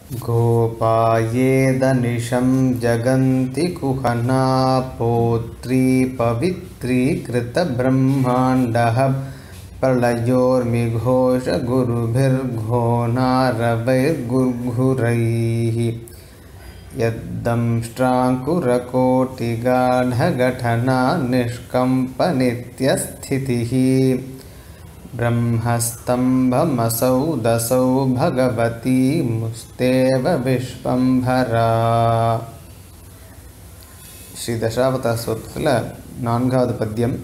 गोपायेदनिशं जगन्ति कुहना पौत्री पवित्रीकृतब्रह्माण्डः प्रलयोर्मिघोषगुरुभिर्घोनारवैर्गुर्घुरैः यद्दंष्ट्राङ्कुरकोटिगाढघटना निष्कम्पनित्यस्थितिः ब्रह्मस्तम्भमसौ दसौ भगवती मुस्तेव விஸ்வம்பரா ஸ்ரீ தசாவதார ஸ்தோத்திரத்தில் நான்காவது பத்தியம்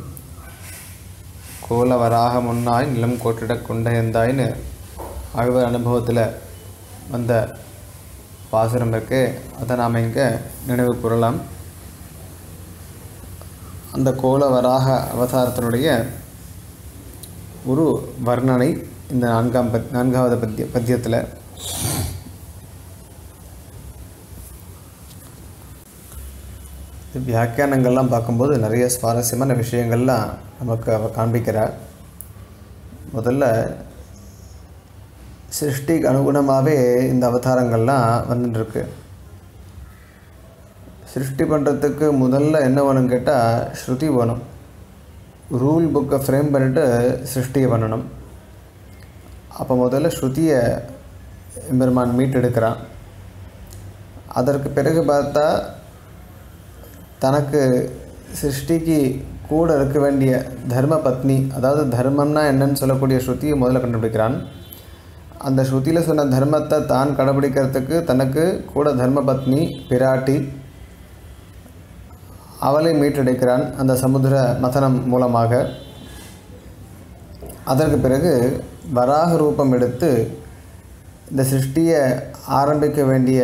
கோலவராக முன்னாய் நிலம் கோட்டிடக் கொண்டையந்தாய்னு ஆழ்வார் அனுபவத்தில் வந்த பாசுரம் இருக்கு அதை நாம் இங்கே நினைவு கூறலாம் அந்த கோலவராக அவதாரத்தினுடைய ஒரு வர்ணனை இந்த நான்காம் பத் நான்காவது பத்திய பத்தியத்தில் வியாக்கியானங்கள்லாம் பார்க்கும்போது நிறைய சுவாரஸ்யமான விஷயங்கள்லாம் நமக்கு அவ காண்பிக்கிறார் முதல்ல சிருஷ்டிக்கு அனுகுணமாகவே இந்த அவதாரங்கள்லாம் வந்துட்டுருக்கு சிருஷ்டி பண்ணுறதுக்கு முதல்ல என்ன வேணும்னு கேட்டால் ஸ்ருதி வேணும் ரூல் புக்கை ஃப்ரேம் பண்ணிவிட்டு சிருஷ்டியை பண்ணணும் அப்போ முதல்ல ஸ்ருதியை எம்பெருமான் மீட்டெடுக்கிறான் அதற்கு பிறகு பார்த்தா தனக்கு சிருஷ்டிக்கு கூட இருக்க வேண்டிய தர்ம பத்னி அதாவது தர்மம்னா என்னன்னு சொல்லக்கூடிய ஸ்ருதியை முதல்ல கண்டுபிடிக்கிறான் அந்த ஸ்ருதியில் சொன்ன தர்மத்தை தான் கடைபிடிக்கிறதுக்கு தனக்கு கூட தர்ம பத்னி பிராட்டி அவளை மீட்டெடுக்கிறான் அந்த சமுத்திர மதனம் மூலமாக அதற்கு பிறகு வராக ரூபம் எடுத்து இந்த சிருஷ்டியை ஆரம்பிக்க வேண்டிய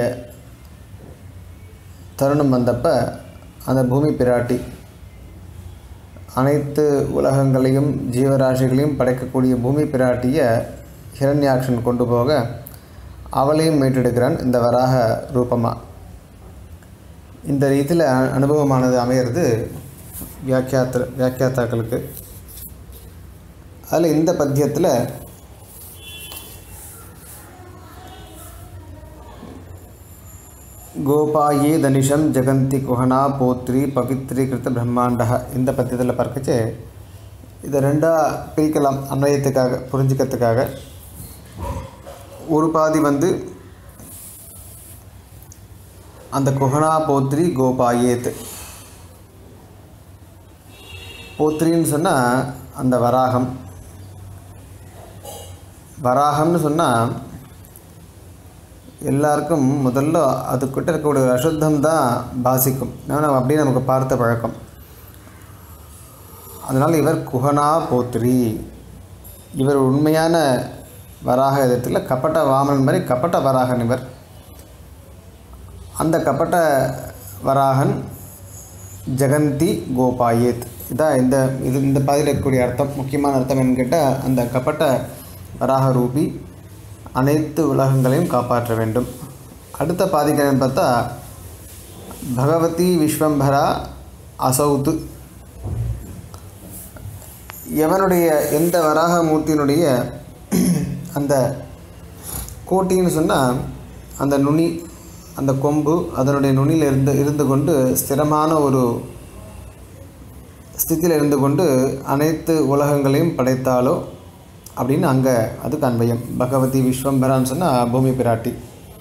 தருணம் வந்தப்ப அந்த பூமி பிராட்டி அனைத்து உலகங்களையும் ஜீவராசிகளையும் படைக்கக்கூடிய பூமி பிராட்டியை ஹிரண்யாக்ஷன் கொண்டு போக அவளையும் மீட்டெடுக்கிறான் இந்த வராக ரூபமாக இந்த ரீதியில் அனுபவமானது அமையிறது வியாக்கியாத்த வியாக்கியாத்தாக்களுக்கு அதில் இந்த பத்தியத்தில் கோபாயே தனிஷம் ஜெகந்தி குஹனா போத்ரி பவித்ரீகிருத்த பிரம்மாண்டக இந்த பத்தியத்தில் பார்க்கச்சு இதை ரெண்டாக பிரிக்கலாம் அன்வயத்துக்காக புரிஞ்சுக்கிறதுக்காக ஒரு பாதி வந்து அந்த குஹனா போத்ரி கோபாயேத் போத்ரின்னு சொன்னால் அந்த வராகம் வராகம்னு சொன்னால் எல்லாருக்கும் முதல்ல அதுக்கிட்ட இருக்கக்கூடிய ஒரு அசுத்தம் தான் பாசிக்கும் ஏன்னா அப்படியே நமக்கு பார்த்த பழக்கம் அதனால் இவர் குஹனா போத்ரி இவர் உண்மையான வராக இடத்துல கப்பட்ட வாமன் மாதிரி கப்பட்ட வராகன் இவர் அந்த கப்பட்ட வராகன் ஜெகந்தி கோபாயேத் இதான் இந்த இது இந்த பாதையில் இருக்கக்கூடிய அர்த்தம் முக்கியமான அர்த்தம் என்னன்னு கேட்டால் அந்த கப்பட்ட வராக ரூபி அனைத்து உலகங்களையும் காப்பாற்ற வேண்டும் அடுத்த பாதிக்கிறேன்னு பார்த்தா பகவதி விஸ்வம்பரா அசௌத்து எவனுடைய எந்த வராக மூர்த்தியினுடைய அந்த கோட்டின்னு சொன்னால் அந்த நுனி அந்த கொம்பு அதனுடைய நுனியில் இருந்து இருந்து கொண்டு ஸ்திரமான ஒரு ஸ்திதியில் இருந்து கொண்டு அனைத்து உலகங்களையும் படைத்தாலோ அப்படின்னு அங்கே அதுக்கு அன்வயம் பகவதி விஸ்வம்பரான்னு சொன்னால் பூமி பிராட்டி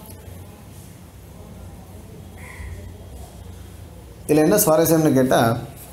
இதில் என்ன சுவாரஸ்யம்னு கேட்டால்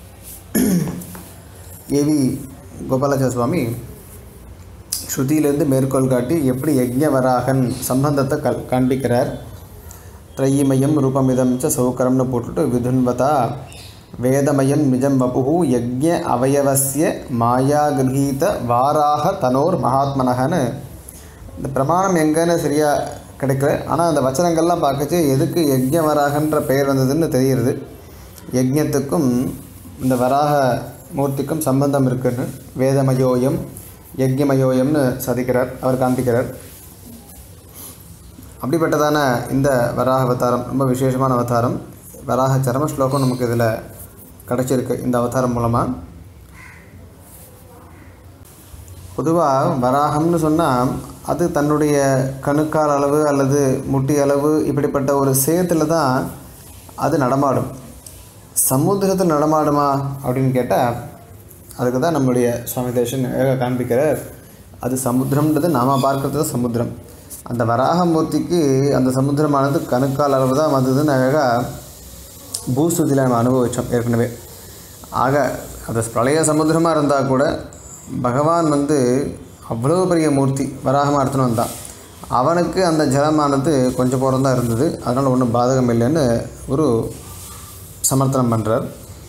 ஏவி கோபாலாச்சார சுவாமி ஸ்ருதியிலேருந்து மேற்கோள் காட்டி எப்படி யஜ்ஞவராகன் சம்பந்தத்தை கல் காண்பிக்கிறார் த்ரையிமயம் ரூபமிதம் ச சௌக்கரம்னு போட்டுட்டு விதுன்வதா வேதமயம் நிஜம் வபுகு யஜ்ஞ அவயவசிய மாயா கிரகீத வாராக தனோர் மகாத்மனகன்னு இந்த பிரமாணம் எங்கன்னு சரியாக கிடைக்கல ஆனால் அந்த வச்சனங்கள்லாம் பார்க்கச்சு எதுக்கு யஜ்ஞ வராகன்ற பெயர் வந்ததுன்னு தெரியுது யஜ்ஞத்துக்கும் இந்த வராக மூர்த்திக்கும் சம்பந்தம் இருக்குன்னு வேதமயோயம் யஜ்ஞமயோயம்னு சாதிக்கிறார் அவர் காண்பிக்கிறார் அப்படிப்பட்டதான இந்த வராக அவதாரம் ரொம்ப விசேஷமான அவதாரம் வராக சரம ஸ்லோகம் நமக்கு இதில் கிடச்சிருக்கு இந்த அவதாரம் மூலமாக பொதுவாக வராகம்னு சொன்னால் அது தன்னுடைய கணுக்கால் அளவு அல்லது முட்டி அளவு இப்படிப்பட்ட ஒரு சேத்துல தான் அது நடமாடும் சமுத்திரத்தில் நடமாடுமா அப்படின்னு கேட்டால் அதுக்கு தான் நம்முடைய சுவாமி தேசன் அழகாக காண்பிக்கிறார் அது சமுத்திரம்ன்றது நாம் பார்க்கறது சமுத்திரம் அந்த வராகமூர்த்திக்கு அந்த சமுத்திரமானது கணுக்கால் அளவு தான் வந்ததுன்னு அழகாக பூஸ்துதியில் நம்ம அனுபவித்தோம் ஏற்கனவே ஆக அது பிரளய சமுத்திரமாக இருந்தால் கூட பகவான் வந்து அவ்வளோ பெரிய மூர்த்தி வராகமாக எடுத்துன்னு வந்தான் அவனுக்கு அந்த ஜலமானது கொஞ்சம் போகிறதா தான் இருந்தது அதனால் ஒன்றும் பாதகம் இல்லைன்னு ஒரு சமர்த்தனம் பண்ணுறார்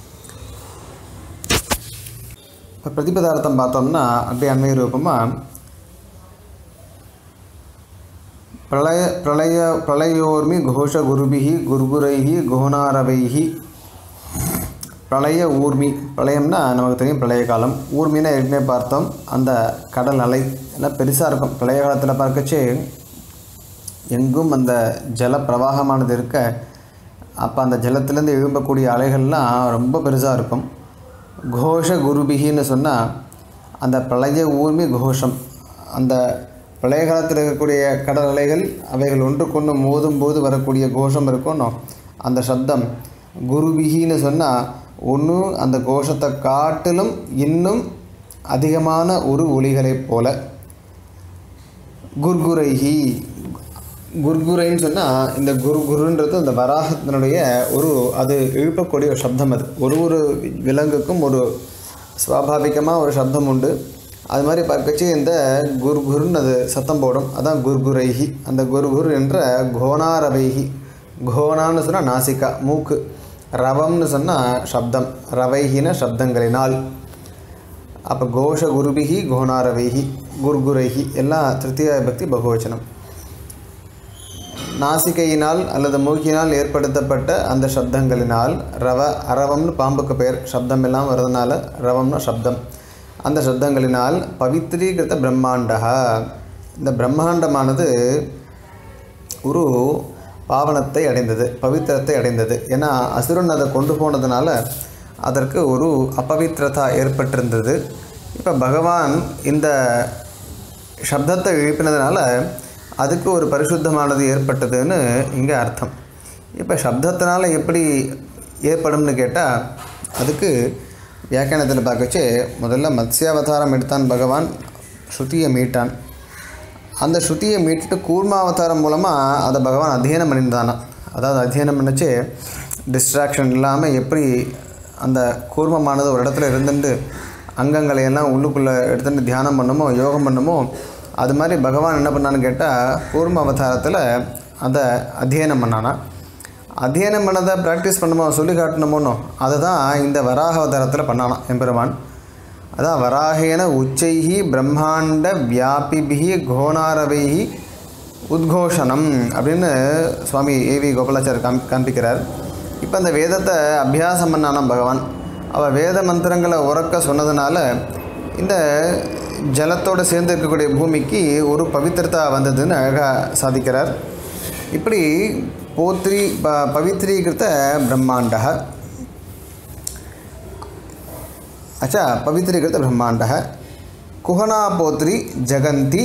இப்போ பிரதிபதார்த்தம் பார்த்தோம்னா அப்படியே அண்மை ரூபமாக பிரளய பிரளய பிரளயோர்மி கோஷ குருபிஹி குர்குரைஹி கோனாரவைஹி பிரளய ஊர்மி பிரளயம்னா நமக்கு தெரியும் பிரளய காலம் ஊர்மின்னா ஏற்கனவே பார்த்தோம் அந்த கடல் அலை எல்லாம் பெருசாக இருக்கும் பிரளய காலத்தில் பார்க்கச்சே எங்கும் அந்த ஜல பிரவாகமானது இருக்க அப்போ அந்த ஜலத்திலேருந்து எழும்பக்கூடிய அலைகள்லாம் ரொம்ப பெருசாக இருக்கும் கோஷ குருபிகின்னு சொன்னால் அந்த பிரளய ஊர்மி கோஷம் அந்த பிரளய காலத்தில் இருக்கக்கூடிய கடல் அலைகள் அவைகள் ஒன்றுக்கொன்று மோதும் போது வரக்கூடிய கோஷம் இருக்கணும் அந்த சப்தம் குருபிகின்னு சொன்னால் ஒன்று அந்த கோஷத்தை காட்டிலும் இன்னும் அதிகமான ஒரு ஒளிகளைப் போல குர்குரைஹி குர்குரைன்னு சொன்னால் இந்த குரு குருன்றது அந்த வராகத்தினுடைய ஒரு அது எழுப்பக்கூடிய ஒரு சப்தம் அது ஒரு ஒரு விலங்குக்கும் ஒரு சுவாபாவிகமாக ஒரு சப்தம் உண்டு அது மாதிரி பார்க்கச்சு இந்த குர்குருன்னு அது சத்தம் போடும் அதான் குர்குரைஹி அந்த குர்குர் என்ற கோனாரவைஹி கோனான்னு சொன்னால் நாசிகா மூக்கு ரவம்னு சொன்னால் சப்தம் ரவைஹின சப்தங்களினால் அப்போ கோஷ குருபிகி கோனாரவைஹி குர்குரைஹி எல்லாம் திருத்திய பக்தி பகுவச்சனம் நாசிகையினால் அல்லது மூக்கினால் ஏற்படுத்தப்பட்ட அந்த சப்தங்களினால் ரவ அரவம்னு பாம்புக்கு பெயர் சப்தம் எல்லாம் வர்றதுனால ரவம்னு சப்தம் அந்த சப்தங்களினால் பவித்ரீகிருத பிரம்மாண்டா இந்த பிரம்மாண்டமானது ஒரு பாவனத்தை அடைந்தது பவித்திரத்தை அடைந்தது ஏன்னா அசுரன் அதை கொண்டு போனதுனால அதற்கு ஒரு அபவித்திரதா ஏற்பட்டிருந்தது இப்போ பகவான் இந்த சப்தத்தை எழுப்பினதுனால அதுக்கு ஒரு பரிசுத்தமானது ஏற்பட்டதுன்னு இங்கே அர்த்தம் இப்போ சப்தத்தினால எப்படி ஏற்படும்னு கேட்டால் அதுக்கு வியாக்கியானத்தில் பார்க்கச்சு முதல்ல மத்ஸ்யாவதாரம் எடுத்தான் பகவான் ஸ்ருதியை மீட்டான் அந்த ஸ்ருதியை மீட்டுட்டு கூர்மாவதாரம் மூலமாக அதை பகவான் அத்தியனம் பண்ணியிருந்தானா அதாவது அத்தியனம் பண்ணிச்சு டிஸ்ட்ராக்ஷன் இல்லாமல் எப்படி அந்த கூர்மமானது ஒரு இடத்துல இருந்துட்டு அங்கங்களை எல்லாம் உள்ளுக்குள்ளே எடுத்துட்டு தியானம் பண்ணுமோ யோகம் பண்ணுமோ அது மாதிரி பகவான் என்ன பண்ணான்னு கேட்டால் கூர்ம அவதாரத்தில் அதை அத்தியனம் பண்ணானா அத்தியனம் பண்ணதை ப்ராக்டிஸ் பண்ணுமோ சொல்லி காட்டணுமோனோ அதை தான் இந்த வராக அவதாரத்தில் பண்ணானாம் எம்பெருமான் அதான் வராகேன உச்சைஹி பிரம்மாண்ட வியாபிபிகி கோணாரவைஹி உத்கோஷனம் அப்படின்னு சுவாமி ஏவி கோபாலாச்சார் காம் காண்பிக்கிறார் இப்போ அந்த வேதத்தை அபியாசம் பண்ணானாம் பகவான் அவள் வேத மந்திரங்களை உறக்க சொன்னதுனால இந்த ஜலத்தோடு சேர்ந்து இருக்கக்கூடிய பூமிக்கு ஒரு பவித்திரதா வந்ததுன்னு அழகாக சாதிக்கிறார் இப்படி போத்ரி ப பவித்ரீகிருத்த பிரம்மாண்ட अच्छा पवित्रीकृत ब्रह्मांड कुहनापोत्री जगन्ति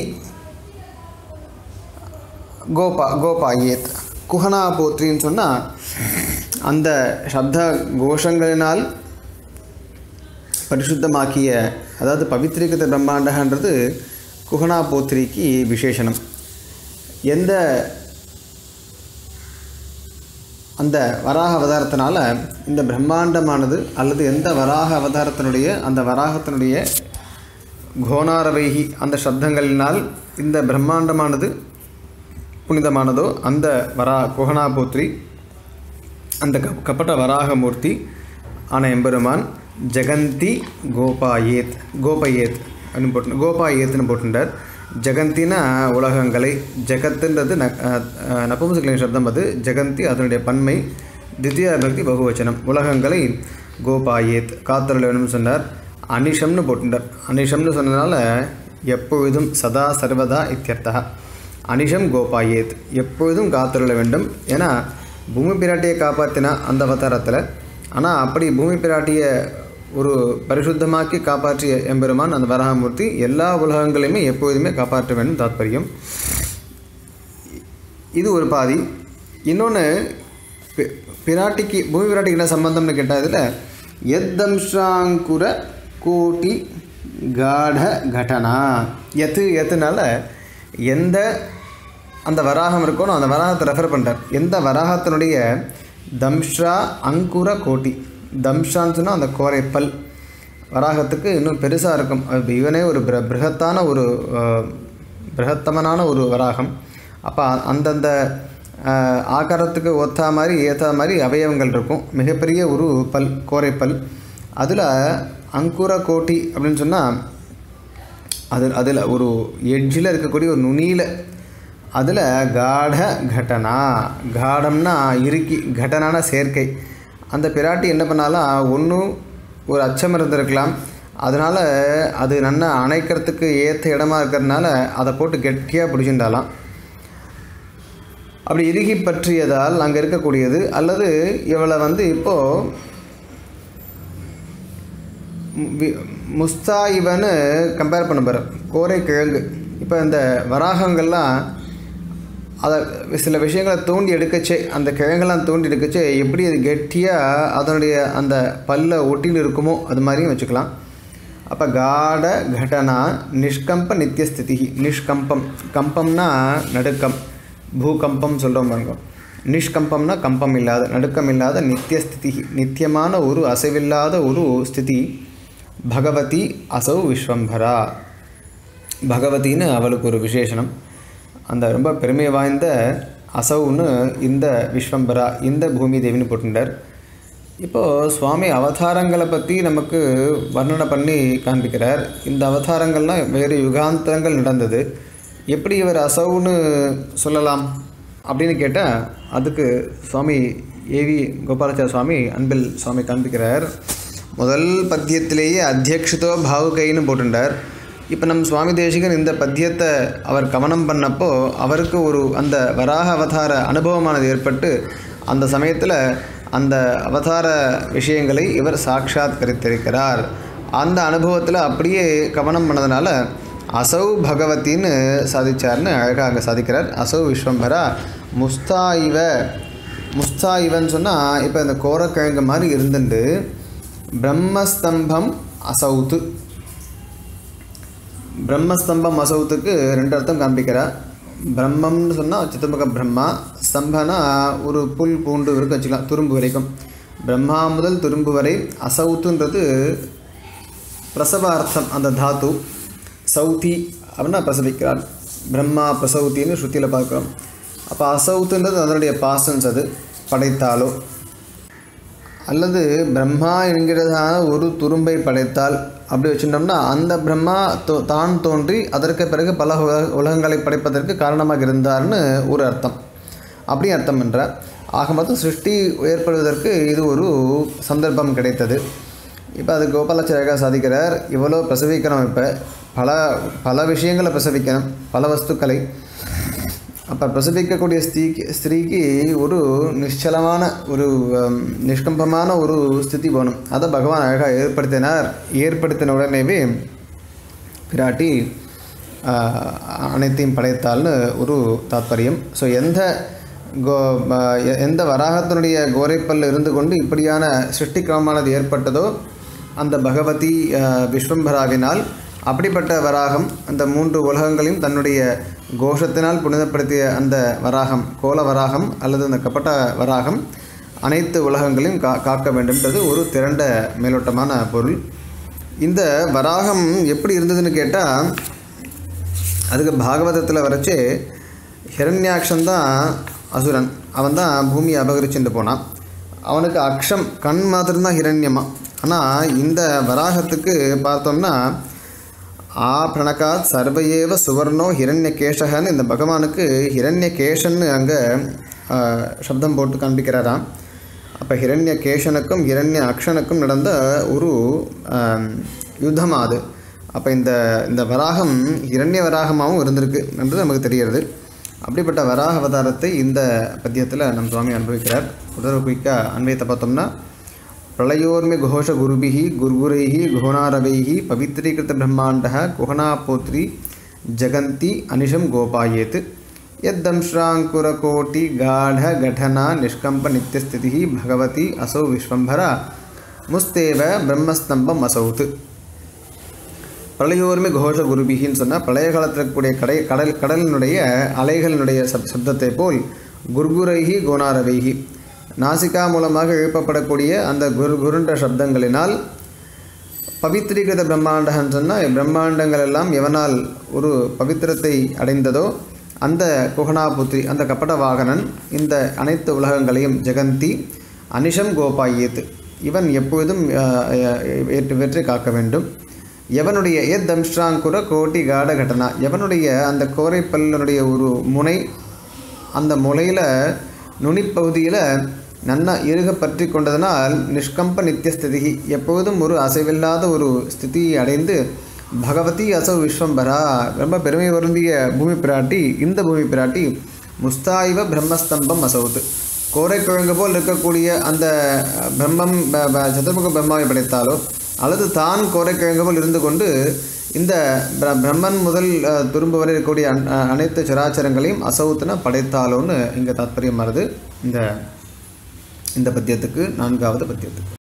கோபா கோபாயேத் குஹனாபோத்ரின்னு சொன்னால் அந்த சப்த கோஷங்களினால் பரிசுத்தமாக்கிய அதாவது பவித்ரீகிருத பிரம்மாண்டகன்றது குஹனாபோத்ரிக்கு விசேஷனம் எந்த அந்த வராக அவதாரத்தினால இந்த பிரம்மாண்டமானது அல்லது எந்த வராக அவதாரத்தினுடைய அந்த வராகத்தினுடைய கோணாரவைகி அந்த சப்தங்களினால் இந்த பிரம்மாண்டமானது புனிதமானதோ அந்த வரா குஹனாபோத்ரி அந்த க கப்பட்ட வராகமூர்த்தி ஆன எம்பெருமான் ஜெகந்தி கோபாயேத் கோபயேத் அப்படின்னு போட்டு கோபாயேத்னு போட்டுட்டார் ஜெகந்தினா உலகங்களை ஜெகத்துன்றது ந நபும்சகலின் சப்தம் அது ஜெகந்தி அதனுடைய பன்மை தித்திய பக்தி பகுவச்சனம் உலகங்களை கோபாயேத் காத்தருள் வேணும்னு சொன்னார் அனிஷம்னு போட்டுட்டார் அனிஷம்னு சொன்னதுனால எப்பொழுதும் சதா சர்வதா இத்தியர்த்தா அனிஷம் கோபாயேத் எப்பொழுதும் காத்தருள வேண்டும் ஏன்னா பூமி பிராட்டியை காப்பாற்றினா அந்த அவதாரத்தில் ஆனால் அப்படி பூமி பிராட்டியை ஒரு பரிசுத்தமாக்கி காப்பாற்றிய எம்பெருமான் அந்த வராகமூர்த்தி எல்லா உலகங்களையுமே எப்போதுமே காப்பாற்ற வேண்டும் தாத்பரியம் இது ஒரு பாதி இன்னொன்று பிராட்டிக்கு பூமி பிராட்டிக்கு என்ன சம்பந்தம்னு கேட்டால் இதில் எத்தம்ஷாங்குர கோட்டி காட கடனா எத்து எத்துனால எந்த அந்த வராகம் இருக்கணும் அந்த வராகத்தை ரெஃபர் பண்ணுறார் எந்த வராகத்தினுடைய தம்ஷா அங்குர கோட்டி தம்ஷான்னு சொன்னால் அந்த கோரைப்பல் வராகத்துக்கு இன்னும் பெருசாக இருக்கும் அது இவனே ஒரு பிர பிருகத்தான ஒரு அஹ், பிருகத்தமனான ஒரு வராகம் அப்போ அந்தந்த அஹ், ஆகாரத்துக்கு ஒத்தா மாதிரி ஏற்ற மாதிரி அவயவங்கள் இருக்கும் மிகப்பெரிய ஒரு பல் கோரைப்பல் அதில் அங்குர கோட்டி அப்படின்னு சொன்னால் அது அதில் ஒரு எட்ஜில் இருக்கக்கூடிய ஒரு நுனியில் அதில் காட கடனா காடம்னா இறுக்கி கடனான சேர்க்கை அந்த பிராட்டி என்ன பண்ணாலும் ஒன்றும் ஒரு அச்சம் இருந்திருக்கலாம் அதனால் அது நல்லா அணைக்கிறதுக்கு ஏற்ற இடமா இருக்கிறதுனால அதை போட்டு கெட்டியாக பிடிச்சிருந்தாலாம் அப்படி இறுகி பற்றியதால் அங்கே இருக்கக்கூடியது அல்லது இவளை வந்து இப்போது வி- முஸ்தாயிவன்னு கம்பேர் பண்ண போகிற கோரை கிழங்கு இப்போ இந்த வராகங்கள்லாம் அதை சில விஷயங்களை தூண்டி எடுக்கச்சே அந்த கிழங்கெல்லாம் தூண்டி எடுக்கச்சே எப்படி அது கெட்டியாக அதனுடைய அந்த பல்ல ஒட்டின்னு இருக்குமோ அது மாதிரியும் வச்சுக்கலாம் அப்போ காட கடனா நிஷ்கம்ப நித்தியஸ்திதி நிஷ்கம்பம் கம்பம்னா நடுக்கம் பூகம்பம் சொல்கிறோம் பாருங்க நிஷ்கம்பம்னா கம்பம் இல்லாத நடுக்கம் இல்லாத நித்தியஸ்திதி நித்தியமான ஒரு அசைவில்லாத ஒரு ஸ்திதி பகவதி அசௌ விஸ்வம்பரா பகவதின்னு அவளுக்கு ஒரு விசேஷனம் அந்த ரொம்ப பெருமை வாய்ந்த அசௌன்னு இந்த விஸ்வம்பரா இந்த பூமி தேவின்னு போட்டுட்டார் இப்போது சுவாமி அவதாரங்களை பற்றி நமக்கு வர்ணனை பண்ணி காண்பிக்கிறார் இந்த அவதாரங்கள்லாம் வேறு யுகாந்தரங்கள் நடந்தது எப்படி இவர் அசௌன்னு சொல்லலாம் அப்படின்னு கேட்டால் அதுக்கு சுவாமி ஏவி கோபாலாச்சார சுவாமி அன்பில் சுவாமி காண்பிக்கிறார் முதல் பத்தியத்திலேயே அத்தியக்ஷிதோ பாவுகைன்னு போட்டுட்டார் இப்போ நம்ம சுவாமி தேசிகன் இந்த பத்தியத்தை அவர் கவனம் பண்ணப்போ அவருக்கு ஒரு அந்த வராக அவதார அனுபவமானது ஏற்பட்டு அந்த சமயத்தில் அந்த அவதார விஷயங்களை இவர் சாட்சாத்கரித்திருக்கிறார் அந்த அனுபவத்தில் அப்படியே கவனம் பண்ணதுனால அசௌ பகவத்தின்னு சாதிச்சார்னு அழகாக அங்கே சாதிக்கிறார் அசௌ விஸ்வம்பரா முஸ்தாயிவ முஸ்தாயிவன்னு சொன்னால் இப்போ இந்த கோரக்கிழங்கு மாதிரி இருந்துட்டு பிரம்மஸ்தம்பம் அசௌத்து பிரம்மஸ்தம்பம் அசௌத்துக்கு ரெண்டு அர்த்தம் காண்பிக்கிறார் பிரம்மம்னு சொன்னால் சித்தமுக பிரம்மா ஸ்தம்பனா ஒரு புல் பூண்டு வரைக்கும் வச்சுக்கலாம் துரும்பு வரைக்கும் பிரம்மா முதல் துரும்பு வரை அசௌத்துன்றது பிரசவார்த்தம் அந்த தாத்து சௌதி அப்படின்னா பிரசவிக்கிறார் பிரம்மா பிரசௌத்தின்னு ஸ்ருதியில் பார்க்குறோம் அப்போ அசௌத்துன்றது அதனுடைய பாசன்ஸ் அது படைத்தாலோ அல்லது பிரம்மா என்கிறதான ஒரு துரும்பை படைத்தால் அப்படி வச்சுட்டோம்னா அந்த பிரம்மா தோ தான் தோன்றி அதற்கு பிறகு பல உலக உலகங்களை படைப்பதற்கு காரணமாக இருந்தார்னு ஒரு அர்த்தம் அப்படி அர்த்தம் என்றார் ஆக மொத்தம் சிருஷ்டி ஏற்படுவதற்கு இது ஒரு சந்தர்ப்பம் கிடைத்தது இப்போ அது கோபாலாச்சாரியாக சாதிக்கிறார் இவ்வளோ பிரசவிக்கணும் இப்போ பல பல விஷயங்களை பிரசவிக்கணும் பல வஸ்துக்களை அப்போ பிரசவிக்கக்கூடிய ஸ்திரீக்கு ஸ்திரீக்கு ஒரு நிശ്ചலமான ஒரு ஹம், நிஷ்கம்பமான ஒரு ஸ்திதி போகணும் அதை பகவான் அழகாக ஏற்படுத்தினார் ஏற்படுத்தின உடனேவே பிராட்டி ஆஹ், அனைத்தையும் படைத்தால்னு ஒரு தாத்பரியம் ஸோ எந்த கோ ஆஹ், எ- எந்த வராகத்தினுடைய கோரைப்பல் இருந்து கொண்டு இப்படியான சிருஷ்டி கிரமமானது ஏற்பட்டதோ அந்த பகவதி ஆஹ், விஸ்வம்பராவினால் அப்படிப்பட்ட வராகம் அந்த மூன்று உலகங்களையும் தன்னுடைய கோஷத்தினால் புனிதப்படுத்திய அந்த வராகம் கோல வராகம் அல்லது அந்த கப்பட்ட வராகம் அனைத்து உலகங்களையும் கா காக்க வேண்டும்ன்றது ஒரு திரண்ட மேலோட்டமான பொருள் இந்த வராகம் எப்படி இருந்ததுன்னு கேட்டால் அதுக்கு பாகவதத்தில் வரைச்சே ஹிரண்யாக்ஷன் தான் அசுரன் அவன் தான் பூமியை அபகரிச்சுட்டு போனான் அவனுக்கு அக்ஷம் கண் மாத்திரம்தான் ஹிரண்யமா ஆனால் இந்த வராகத்துக்கு பார்த்தோம்னா ஆ பிரணகாத் சர்வையேவ சுவர்ணோ ஹிரண்ய கேஷகன்னு இந்த பகவானுக்கு ஹிரண்ய கேஷன்னு அங்கே சப்தம் போட்டு காண்பிக்கிறாராம் அப்போ ஹிரண்ய கேஷனுக்கும் ஹிரண்ய அக்ஷனுக்கும் நடந்த ஒரு ஆம், யுத்தம் அது அப்போ இந்த இந்த வராகம் ஹிரண்ய வராகமாகவும் இருந்திருக்கு என்றது நமக்கு தெரிகிறது அப்படிப்பட்ட வராக அவதாரத்தை இந்த பத்தியத்தில் நம் சுவாமி அனுபவிக்கிறார் உதர குயிக்காக அன்வயத்தை பார்த்தோம்னா பிரளயோர்மி கோஷ குருபிஹி குர்குரைஹி குஹனாரவைஹி பவித்ரீகிருத பிரம்மாண்டः குஹனாபோத்ரி ஜகந்தி அனிஷம் கோபாயேத் यद्दंश्राङ्कुरकोटि गाढघटना निष्कम्पनित्यस्थितिः भगवती असौ विश्वम्भरा முஸ்தேவ பிரம்மஸ்தம்பம் அசௌத் பிரளயோர்மி கோஷ குருபிகின்னு சொன்னால் பிரளய காலத்தில் இருக்கக்கூடிய கடை கடல் கடலினுடைய அலைகளினுடைய சப் சப்தத்தை போல் குர்குரைஹி கோனாரவைஹி நாசிகா மூலமாக எழுப்பப்படக்கூடிய அந்த குரு குருண்ட சப்தங்களினால் பவித்ரீகிருத பிரம்மாண்டகன்னு சொன்னால் பிரம்மாண்டங்கள் எல்லாம் எவனால் ஒரு பவித்திரத்தை அடைந்ததோ அந்த குஹனாபுத்ரி அந்த கப்பட வாகனன் இந்த அனைத்து உலகங்களையும் ஜெகந்தி அனிஷம் கோபாயேத் இவன் எப்பொழுதும் ஏற்று வெற்றி காக்க வேண்டும் எவனுடைய எத் தம்ஷ்டாங்குர கோட்டி காட கடனா எவனுடைய அந்த கோரைப்பல்லனுடைய ஒரு முனை அந்த முளையில் நுனிப்பகுதியில் நன்னா இறுக பற்றி கொண்டதனால் நிஷ்கம்ப நித்தியஸ்திதி எப்பொழுதும் ஒரு அசைவில்லாத ஒரு ஸ்திதியை அடைந்து பகவதி அசௌ விஸ்வம்பரா ரொம்ப பெருமை வருந்திய பூமி பிராட்டி இந்த பூமி பிராட்டி முஸ்தாயிவ பிரம்மஸ்தம்பம் அசௌத் கோரைக்கிழங்கு போல் இருக்கக்கூடிய அந்த பிரம்மம் சதுர்முக பிரம்மாவை படைத்தாலோ அல்லது தான் கோரைக்கிழங்கு போல் இருந்து கொண்டு இந்த பிரம்மன் முதல் துரும்பு வரை இருக்கக்கூடிய அனைத்து சராச்சரங்களையும் அசௌத்துன படைத்தாலோன்னு இங்கே தாத்பரியம் வருது இந்த இந்த பத்தியத்துக்கு நான்காவது பத்தியத்துக்கு